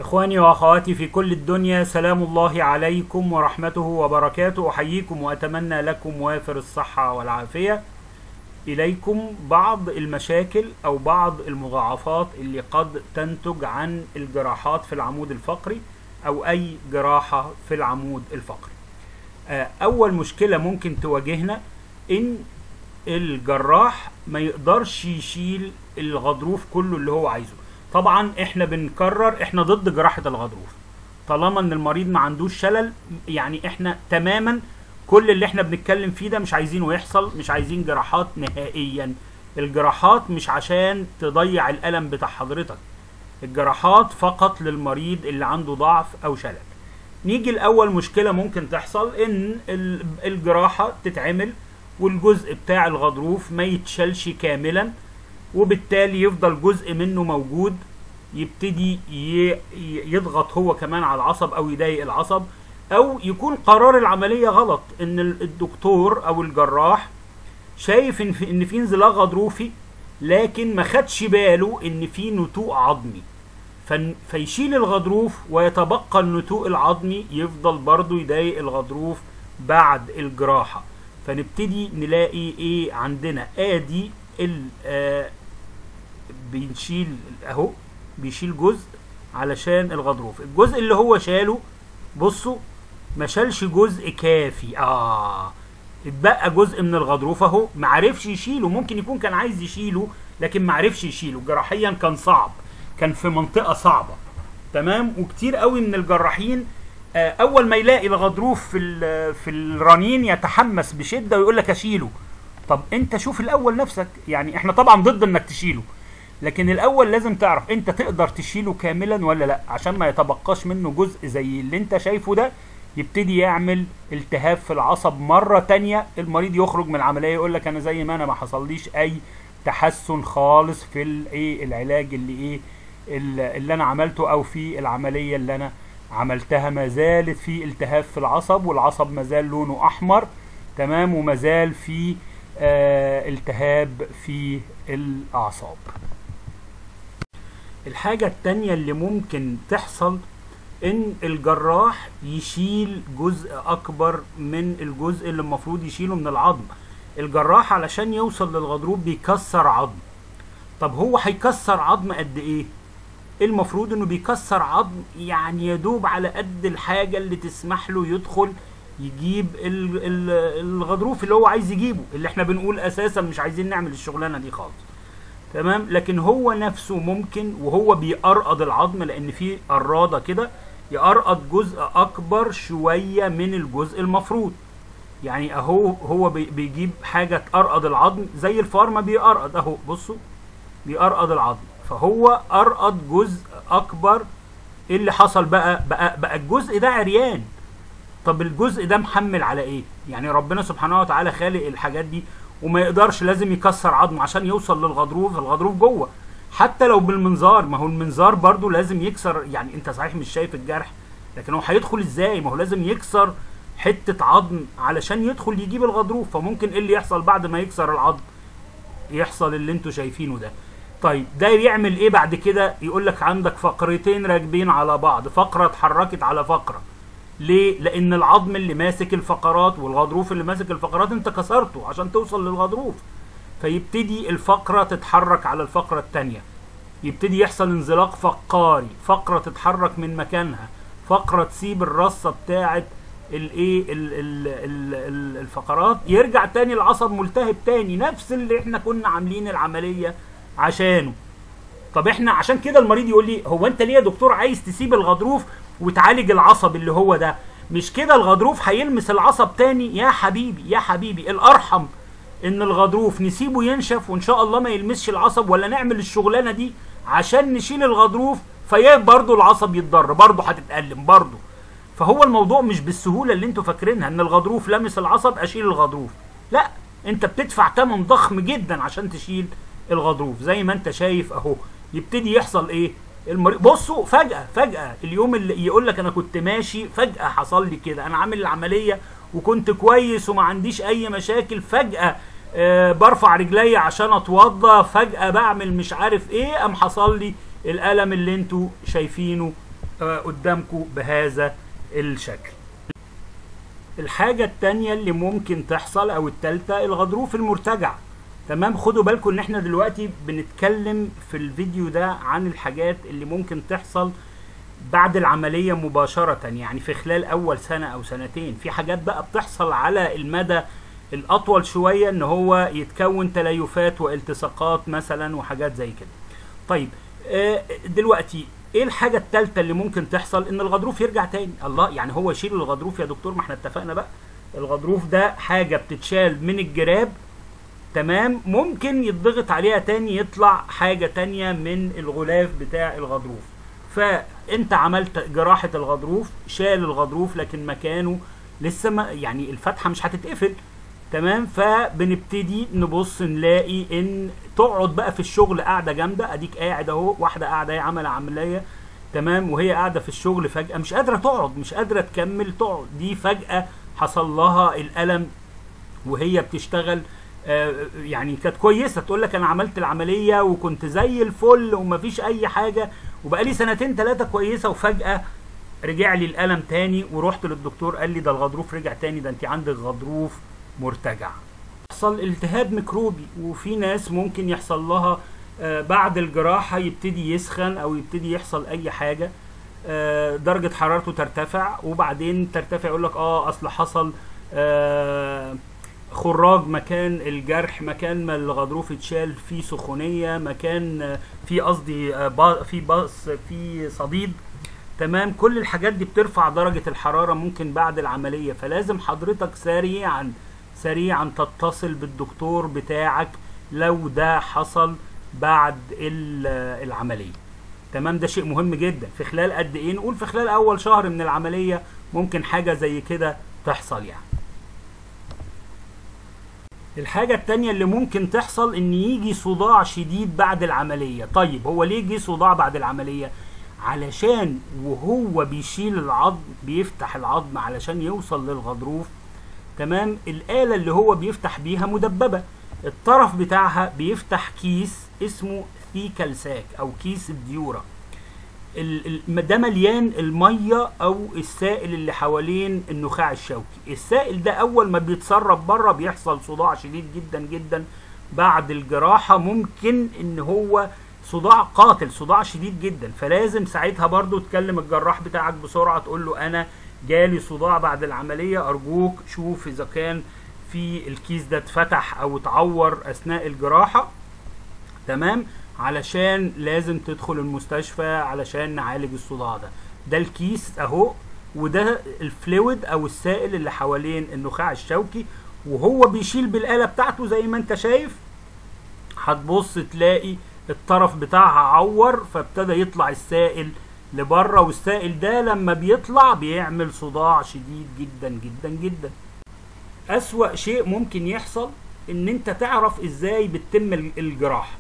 إخواني وأخواتي في كل الدنيا سلام الله عليكم ورحمته وبركاته أحييكم وأتمنى لكم وافر الصحة والعافية إليكم بعض المشاكل أو بعض المضاعفات اللي قد تنتج عن الجراحات في العمود الفقري أو أي جراحة في العمود الفقري آه، أول مشكلة ممكن تواجهنا إن الجراح ما يقدرش يشيل الغضروف كله اللي هو عايزه طبعا احنا بنكرر احنا ضد جراحة الغضروف طالما ان المريض ما عندوش شلل يعني احنا تماما كل اللي احنا بنتكلم فيه ده مش عايزينه يحصل مش عايزين جراحات نهائيا الجراحات مش عشان تضيع الالم بتاع حضرتك الجراحات فقط للمريض اللي عنده ضعف او شلل نيجي لاول مشكلة ممكن تحصل ان ال- الجراحة تتعمل والجزء بتاع الغضروف ما يتشالش كاملا وبالتالي يفضل جزء منه موجود يبتدي ي- ي- يضغط هو كمان على العصب او يضايق العصب او يكون قرار العمليه غلط ان ال- الدكتور او الجراح شايف ان في ان في انزلاق غضروفي لكن ما خدش باله ان في نتوء عظمي فن- فيشيل الغضروف ويتبقى النتوء العظمي يفضل برضه يضايق الغضروف بعد الجراحه فنبتدي نلاقي ايه عندنا ادي ال آه بنشيل اهو بيشيل جزء علشان الغضروف الجزء اللي هو شاله بصوا ما شالش جزء كافي اه اتبقى جزء من الغضروف اهو ما عرفش يشيله ممكن يكون كان عايز يشيله لكن ما عرفش يشيله جراحيا كان صعب كان في منطقة صعبة تمام وكتير قوي من الجراحين آه، اول ما يلاقي الغضروف في ال- في الرنين يتحمس بشدة ويقول لك اشيله طب انت شوف الاول نفسك يعني احنا طبعا ضد انك تشيله لكن الاول لازم تعرف انت تقدر تشيله كاملا ولا لا عشان ما يتبقاش منه جزء زي اللي انت شايفه ده يبتدي يعمل التهاب في العصب مرة تانية المريض يخرج من العملية يقول لك انا زي ما انا ما حصليش اي تحسن خالص في الايه العلاج اللي ايه اللي اللي انا عملته او في العملية اللي انا عملتها ما زالت في التهاب في العصب والعصب ما زال لونه احمر تمام وما زال في آه التهاب في الاعصاب الحاجة التانية اللي ممكن تحصل ان الجراح يشيل جزء اكبر من الجزء اللي المفروض يشيله من العظم الجراح علشان يوصل للغضروف بيكسر عظم طب هو هيكسر عظم قد ايه المفروض انه بيكسر عظم يعني يدوب على قد الحاجة اللي تسمح له يدخل يجيب ال- ال- الغضروف اللي هو عايز يجيبه اللي احنا بنقول اساسا مش عايزين نعمل الشغلانة دي خالص تمام لكن هو نفسه ممكن وهو بيقرقض العظم لان في قراده كده يقرقض جزء اكبر شويه من الجزء المفروض يعني اهو هو بي- بيجيب حاجه تقرقض العظم زي الفارما بيقرقض اهو بصوا بيقرقض العظم فهو قرقض جزء اكبر ايه اللي حصل بقى بقى بقى الجزء ده عريان طب الجزء ده محمل على ايه يعني ربنا سبحانه وتعالى خالق الحاجات دي وما يقدرش لازم يكسر عظمه عشان يوصل للغضروف الغضروف جوه حتى لو بالمنظار ما هو المنظار برضو لازم يكسر يعني انت صحيح مش شايف الجرح لكن هو هيدخل ازاي ما هو لازم يكسر حتة عظم علشان يدخل يجيب الغضروف فممكن ايه اللي يحصل بعد ما يكسر العظم يحصل اللي انتوا شايفينه ده طيب ده يعمل ايه بعد كده يقول لك عندك فقرتين راكبين على بعض فقرة اتحركت على فقرة ليه؟ لأن العظم اللي ماسك الفقرات والغضروف اللي ماسك الفقرات أنت كسرته عشان توصل للغضروف. فيبتدي الفقرة تتحرك على الفقرة التانية. يبتدي يحصل انزلاق فقاري، فقرة تتحرك من مكانها، فقرة تسيب الرصة بتاعة الايه ال- ال- ال- ال- الفقرات يرجع تاني العصب ملتهب تاني نفس اللي احنا كنا عاملين العملية عشانه. طب احنا عشان كده المريض يقول لي هو انت ليه يا دكتور عايز تسيب الغضروف وتعالج العصب اللي هو ده مش كده الغضروف هيلمس العصب تاني يا حبيبي يا حبيبي الارحم ان الغضروف نسيبه ينشف وان شاء الله ما يلمسش العصب ولا نعمل الشغلانه دي عشان نشيل الغضروف فيا برضه العصب يتضر برضه هتتألم برضه فهو الموضوع مش بالسهوله اللي انتوا فاكرينها ان الغضروف لمس العصب اشيل الغضروف لا انت بتدفع ثمن ضخم جدا عشان تشيل الغضروف زي ما انت شايف اهو يبتدي يحصل ايه المريض بصوا فجأة فجأة اليوم اللي يقول لك انا كنت ماشي فجأة حصل لي كده انا عامل العملية وكنت كويس وما عنديش اي مشاكل فجأة آه برفع رجلي عشان اتوضى فجأة بعمل مش عارف ايه ام حصل لي الالم اللي انتوا شايفينه آه، قدامكم بهذا الشكل الحاجة التانية اللي ممكن تحصل او التالتة الغضروف المرتجع تمام خدوا بالكم ان احنا دلوقتي بنتكلم في الفيديو ده عن الحاجات اللي ممكن تحصل بعد العملية مباشرة يعني في خلال اول سنة او سنتين في حاجات بقى بتحصل على المدى الاطول شوية ان هو يتكون تليفات والتصاقات مثلا وحاجات زي كده طيب آه، دلوقتي ايه الحاجة التالتة اللي ممكن تحصل ان الغضروف يرجع تاني الله يعني هو يشيل الغضروف يا دكتور ما احنا اتفقنا بقى الغضروف ده حاجة بتتشال من الجراب تمام ممكن يتضغط عليها تاني يطلع حاجة تانية من الغلاف بتاع الغضروف فانت عملت جراحة الغضروف شال الغضروف لكن مكانه لسه ما يعني الفتحة مش هتتقفل تمام فبنبتدي نبص نلاقي ان تقعد بقى في الشغل قاعده جامده اديك قاعد اهو واحده قاعده هي عمل عمليه تمام وهي قاعده في الشغل فجاه مش قادره تقعد مش قادره تكمل تقعد دي فجاه حصل لها الالم وهي بتشتغل آه، يعني كانت كويسه تقول لك انا عملت العمليه وكنت زي الفل ومفيش اي حاجه وبقالي سنتين ثلاثه كويسه وفجاه رجع لي الالم تاني ورحت للدكتور قال لي ده الغضروف رجع تاني ده انت عندك غضروف مرتجع يحصل التهاب ميكروبي وفي ناس ممكن يحصل لها آه، بعد الجراحة يبتدي يسخن او يبتدي يحصل اي حاجة آه، درجة حرارته ترتفع وبعدين ترتفع يقول لك اه اصل حصل آه، خراج مكان الجرح مكان ما الغضروف اتشال فيه سخونية مكان آه، في قصدي آه، با- في باص في صديد تمام كل الحاجات دي بترفع درجة الحرارة ممكن بعد العملية فلازم حضرتك سريعا سريعا تتصل بالدكتور بتاعك لو ده حصل بعد ال- العملية تمام ده شيء مهم جدا في خلال قد ايه نقول في خلال اول شهر من العملية ممكن حاجة زي كده تحصل يعني الحاجة التانية اللي ممكن تحصل ان يجي صداع شديد بعد العملية طيب هو ليه جه صداع بعد العملية علشان وهو بيشيل العظم بيفتح العظم علشان يوصل للغضروف تمام الآلة اللي هو بيفتح بيها مدببة الطرف بتاعها بيفتح كيس اسمه ثيكال ساك او كيس الديورة ال- ال- ده مليان الميه او السائل اللي حوالين النخاع الشوكي السائل ده اول ما بيتسرب بره بيحصل صداع شديد جدا جدا بعد الجراحه ممكن ان هو صداع قاتل صداع شديد جدا فلازم ساعتها برضو تكلم الجراح بتاعك بسرعه تقول له انا جالي صداع بعد العمليه ارجوك شوف اذا كان في الكيس ده اتفتح او اتعور اثناء الجراحه تمام علشان لازم تدخل المستشفى علشان نعالج الصداع ده ده الكيس اهو وده الفلويد او السائل اللي حوالين النخاع الشوكي وهو بيشيل بالآلة بتاعته زي ما انت شايف هتبص تلاقي الطرف بتاعها عور فابتدى يطلع السائل لبره والسائل ده لما بيطلع بيعمل صداع شديد جدا جدا جدا أسوأ شيء ممكن يحصل ان انت تعرف ازاي بتتم ال- الجراحة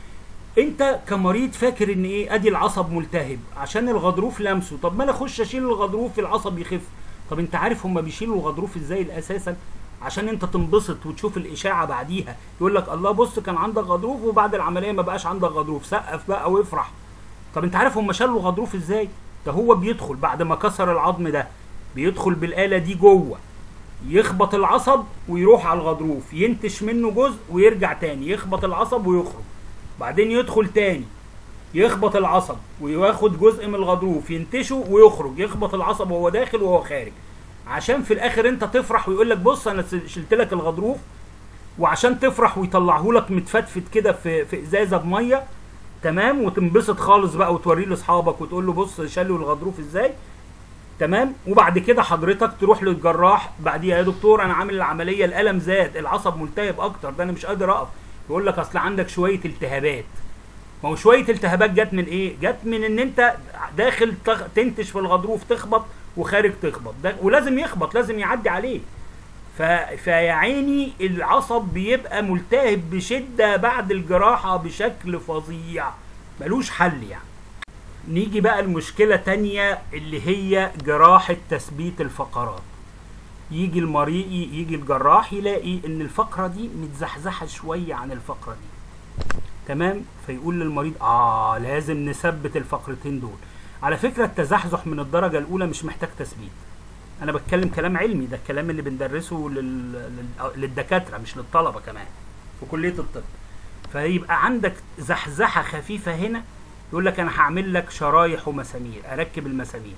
انت كمريض فاكر ان ايه ادي العصب ملتهب عشان الغضروف لمسه طب ما انا اخش اشيل الغضروف العصب يخف طب انت عارف هما بيشيلوا الغضروف ازاي اساسا عشان انت تنبسط وتشوف الاشاعه بعديها يقول لك الله بص كان عندك غضروف وبعد العمليه ما بقاش عندك غضروف سقف بقى وافرح طب انت عارف هما شالوا الغضروف ازاي ده هو بيدخل بعد ما كسر العظم ده بيدخل بالاله دي جوه يخبط العصب ويروح على الغضروف ينتش منه جزء ويرجع تاني يخبط العصب ويخرج بعدين يدخل تاني يخبط العصب وياخد جزء من الغضروف ينتشه ويخرج يخبط العصب وهو داخل وهو خارج عشان في الاخر انت تفرح ويقول لك بص انا شلت لك الغضروف وعشان تفرح ويطلعه لك متفتفت كده في في ازازه بميه تمام وتنبسط خالص بقى وتوريه لاصحابك وتقول له بص شالوا الغضروف ازاي تمام وبعد كده حضرتك تروح للجراح بعديها يا دكتور انا عامل العمليه الالم زاد العصب ملتهب اكتر ده انا مش قادر اقف يقول لك اصل عندك شويه التهابات ما هو شويه التهابات جت من ايه جت من ان انت داخل تغ... تنتش في الغضروف تخبط وخارج تخبط ده ولازم يخبط لازم يعدي عليه ف... فيا عيني العصب بيبقى ملتهب بشده بعد الجراحه بشكل فظيع ملوش حل يعني نيجي بقى المشكلة تانية اللي هي جراحة تثبيت الفقرات يجي المريض يجي الجراح يلاقي ان الفقرة دي متزحزحة شوية عن الفقرة دي تمام فيقول للمريض اه لازم نثبت الفقرتين دول على فكره التزحزح من الدرجه الاولى مش محتاج تثبيت انا بتكلم كلام علمي ده الكلام اللي بندرسه لل... لل... للدكاتره مش للطلبه كمان في كليه الطب فيبقى عندك زحزحه خفيفه هنا يقول لك انا هعمل لك شرايح ومسامير اركب المسامير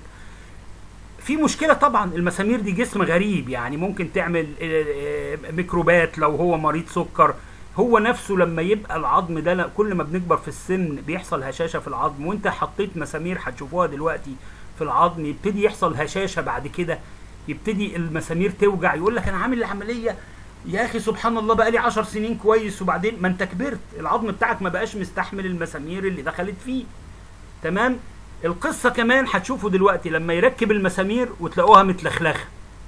في مشكله طبعا المسامير دي جسم غريب يعني ممكن تعمل آه، آه، ميكروبات لو هو مريض سكر هو نفسه لما يبقى العظم ده لا- كل ما بنكبر في السن بيحصل هشاشه في العظم وانت حطيت مسامير هتشوفوها دلوقتي في العظم يبتدي يحصل هشاشه بعد كده يبتدي المسامير توجع يقول لك انا عامل العمليه يا اخي سبحان الله بقى لي 10 سنين كويس وبعدين ما انت كبرت العظم بتاعك ما بقاش مستحمل المسامير اللي دخلت فيه تمام القصه كمان هتشوفوا دلوقتي لما يركب المسامير وتلاقوها متلخلخه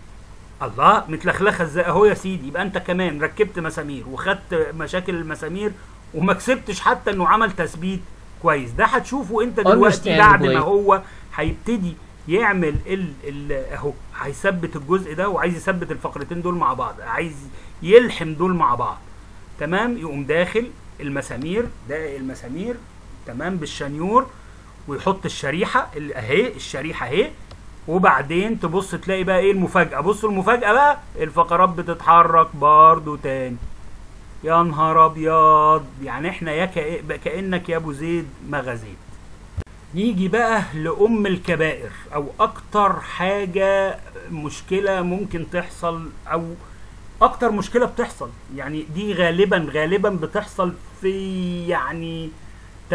الله متلخلخه ازاي اهو يا سيدي يبقى انت كمان ركبت مسامير وخدت مشاكل المسامير وما كسبتش حتى انه عمل تثبيت كويس ده هتشوفه انت دلوقتي بعد ما Understandably. هو هيبتدي يعمل ال ال اهو هيثبت الجزء ده وعايز يثبت الفقرتين دول مع بعض عايز يلحم دول مع بعض تمام يقوم داخل المسامير ده المسامير تمام بالشنيور ويحط الشريحه اللي اهي الشريحه اهي وبعدين تبص تلاقي بقى ايه المفاجاه بصوا المفاجاه بقى الفقرات بتتحرك برضو تاني يا نهار ابيض يعني احنا يا كأ- كانك يا ابو زيد ما غزيت نيجي بقى لأم الكبائر أو أكتر حاجة مشكلة ممكن تحصل أو أكتر مشكلة بتحصل يعني دي غالبا غالبا بتحصل في يعني 98%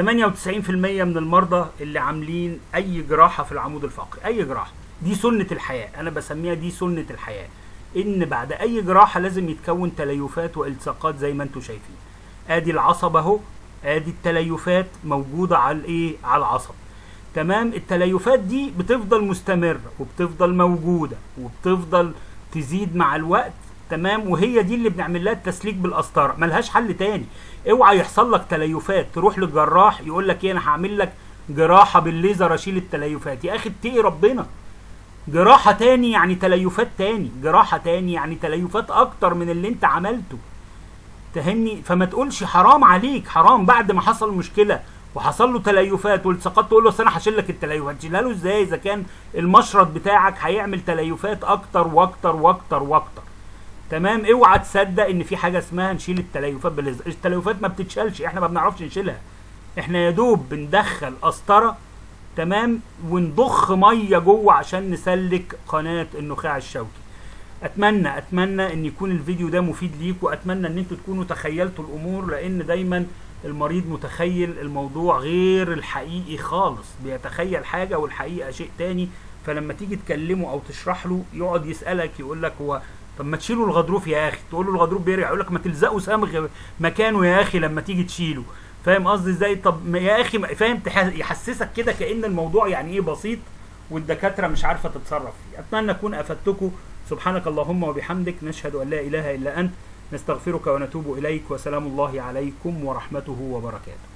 من المرضى اللي عاملين أي جراحة في العمود الفقري أي جراحة دي سنة الحياة أنا بسميها دي سنة الحياة إن بعد أي جراحة لازم يتكون تليفات والتصاقات زي ما انتم شايفين ادي العصب اهو ادي التليفات موجوده على الايه على العصب تمام التليفات دي بتفضل مستمره وبتفضل موجوده وبتفضل تزيد مع الوقت تمام وهي دي اللي بنعمل لها التسليك بالقسطره ملهاش حل تاني اوعى يحصل لك تليفات تروح للجراح يقول لك ايه انا هعمل لك جراحه بالليزر اشيل التليفات يا اخي اتقي ربنا جراحه تاني يعني تليفات تاني جراحه تاني يعني تليفات اكتر من اللي انت عملته تهني فما تقولش حرام عليك حرام بعد ما حصل مشكله وحصل له تليفات والتصاقات تقول له أصل انا هشيل لك التليفات تشيلها له ازاي اذا كان المشرط بتاعك هيعمل تليفات اكتر واكتر واكتر واكتر تمام اوعى تصدق ان في حاجه اسمها نشيل التليفات بالليزر التليفات ما بتتشالش احنا ما بنعرفش نشيلها احنا يا دوب بندخل قسطره تمام ونضخ ميه جوه عشان نسلك قناه النخاع الشوكي اتمنى اتمنى ان يكون الفيديو ده مفيد ليك واتمنى ان انتوا تكونوا تخيلتوا الامور لان دايما المريض متخيل الموضوع غير الحقيقي خالص بيتخيل حاجه والحقيقه شيء تاني فلما تيجي تكلمه او تشرح له يقعد يسالك يقول لك هو طب ما تشيلوا الغضروف يا اخي تقول له الغضروف بيرجع يقول لك ما تلزقوا صمغ مكانه يا اخي لما تيجي تشيله فاهم قصدي ازاي طب ما يا اخي ما- فاهم تح- يحسسك كده كان الموضوع يعني ايه بسيط والدكاتره مش عارفه تتصرف فيه اتمنى اكون افدتكم سبحانك اللهم وبحمدك نشهد ان لا اله الا انت نستغفرك ونتوب اليك وسلام الله عليكم ورحمته وبركاته